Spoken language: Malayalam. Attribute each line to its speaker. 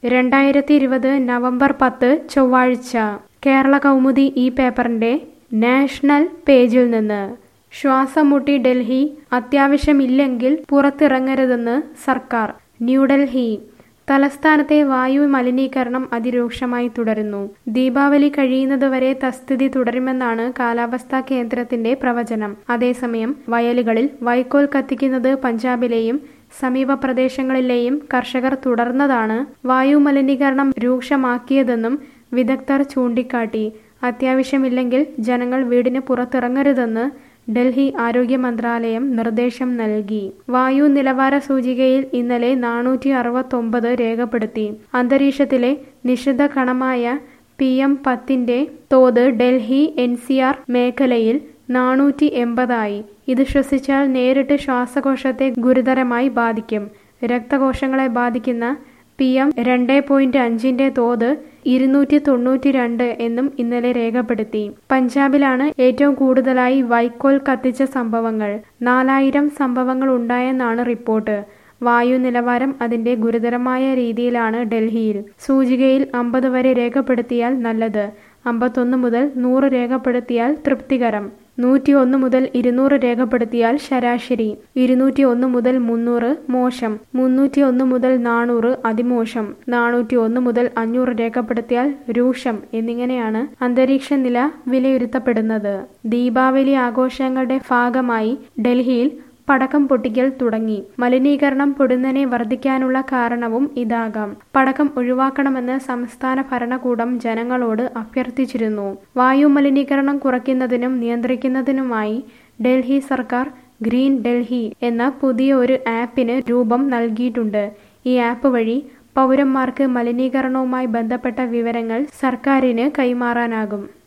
Speaker 1: രണ്ടായിരത്തി ഇരുപത് നവംബർ പത്ത് ചൊവ്വാഴ്ച കേരള കൗമുദി ഈ പേപ്പറിന്റെ നാഷണൽ പേജിൽ നിന്ന് ശ്വാസം മുട്ടി ഡൽഹി അത്യാവശ്യമില്ലെങ്കിൽ പുറത്തിറങ്ങരുതെന്ന് സർക്കാർ ന്യൂഡൽഹി തലസ്ഥാനത്തെ വായു മലിനീകരണം അതിരൂക്ഷമായി തുടരുന്നു ദീപാവലി കഴിയുന്നതുവരെ തസ്ഥിതി തുടരുമെന്നാണ് കാലാവസ്ഥാ കേന്ദ്രത്തിന്റെ പ്രവചനം അതേസമയം വയലുകളിൽ വൈക്കോൽ കത്തിക്കുന്നത് പഞ്ചാബിലെയും സമീപ പ്രദേശങ്ങളിലെയും കർഷകർ തുടർന്നതാണ് വായു മലിനീകരണം രൂക്ഷമാക്കിയതെന്നും വിദഗ്ധർ ചൂണ്ടിക്കാട്ടി അത്യാവശ്യമില്ലെങ്കിൽ ജനങ്ങൾ വീടിന് പുറത്തിറങ്ങരുതെന്ന് ഡൽഹി ആരോഗ്യ മന്ത്രാലയം നിർദ്ദേശം നൽകി വായു നിലവാര സൂചികയിൽ ഇന്നലെ നാനൂറ്റി അറുപത്തൊമ്പത് രേഖപ്പെടുത്തി അന്തരീക്ഷത്തിലെ നിഷിദ്ധ കണമായ പി എം പത്തിന്റെ തോത് ഡൽഹി എൻ സി ആർ മേഖലയിൽ നാനൂറ്റി എൺപതായി ഇത് ശ്വസിച്ചാൽ നേരിട്ട് ശ്വാസകോശത്തെ ഗുരുതരമായി ബാധിക്കും രക്തകോശങ്ങളെ ബാധിക്കുന്ന പി എം രണ്ട് പോയിന്റ് അഞ്ചിന്റെ തോത് ഇരുന്നൂറ്റി തൊണ്ണൂറ്റി രണ്ട് എന്നും ഇന്നലെ രേഖപ്പെടുത്തി പഞ്ചാബിലാണ് ഏറ്റവും കൂടുതലായി വൈക്കോൽ കത്തിച്ച സംഭവങ്ങൾ നാലായിരം സംഭവങ്ങൾ ഉണ്ടായെന്നാണ് റിപ്പോർട്ട് വായു നിലവാരം അതിന്റെ ഗുരുതരമായ രീതിയിലാണ് ഡൽഹിയിൽ സൂചികയിൽ അമ്പത് വരെ രേഖപ്പെടുത്തിയാൽ നല്ലത് അമ്പത്തൊന്ന് മുതൽ നൂറ് രേഖപ്പെടുത്തിയാൽ തൃപ്തികരം നൂറ്റി ഒന്ന് മുതൽ ഇരുന്നൂറ് രേഖപ്പെടുത്തിയാൽ ശരാശരി ഇരുന്നൂറ്റി ഒന്ന് മുതൽ മുന്നൂറ് മോശം മുന്നൂറ്റി ഒന്ന് മുതൽ നാനൂറ് അതിമോശം നാനൂറ്റി ഒന്ന് മുതൽ അഞ്ഞൂറ് രേഖപ്പെടുത്തിയാൽ രൂക്ഷം എന്നിങ്ങനെയാണ് അന്തരീക്ഷ നില വിലയിരുത്തപ്പെടുന്നത് ദീപാവലി ആഘോഷങ്ങളുടെ ഭാഗമായി ഡൽഹിയിൽ പടക്കം പൊട്ടിക്കൽ തുടങ്ങി മലിനീകരണം പൊടുന്നനെ വർദ്ധിക്കാനുള്ള കാരണവും ഇതാകാം പടക്കം ഒഴിവാക്കണമെന്ന് സംസ്ഥാന ഭരണകൂടം ജനങ്ങളോട് അഭ്യർത്ഥിച്ചിരുന്നു വായു മലിനീകരണം കുറയ്ക്കുന്നതിനും നിയന്ത്രിക്കുന്നതിനുമായി ഡൽഹി സർക്കാർ ഗ്രീൻ ഡൽഹി എന്ന പുതിയ ഒരു ആപ്പിന് രൂപം നൽകിയിട്ടുണ്ട് ഈ ആപ്പ് വഴി പൗരന്മാർക്ക് മലിനീകരണവുമായി ബന്ധപ്പെട്ട വിവരങ്ങൾ സർക്കാരിന് കൈമാറാനാകും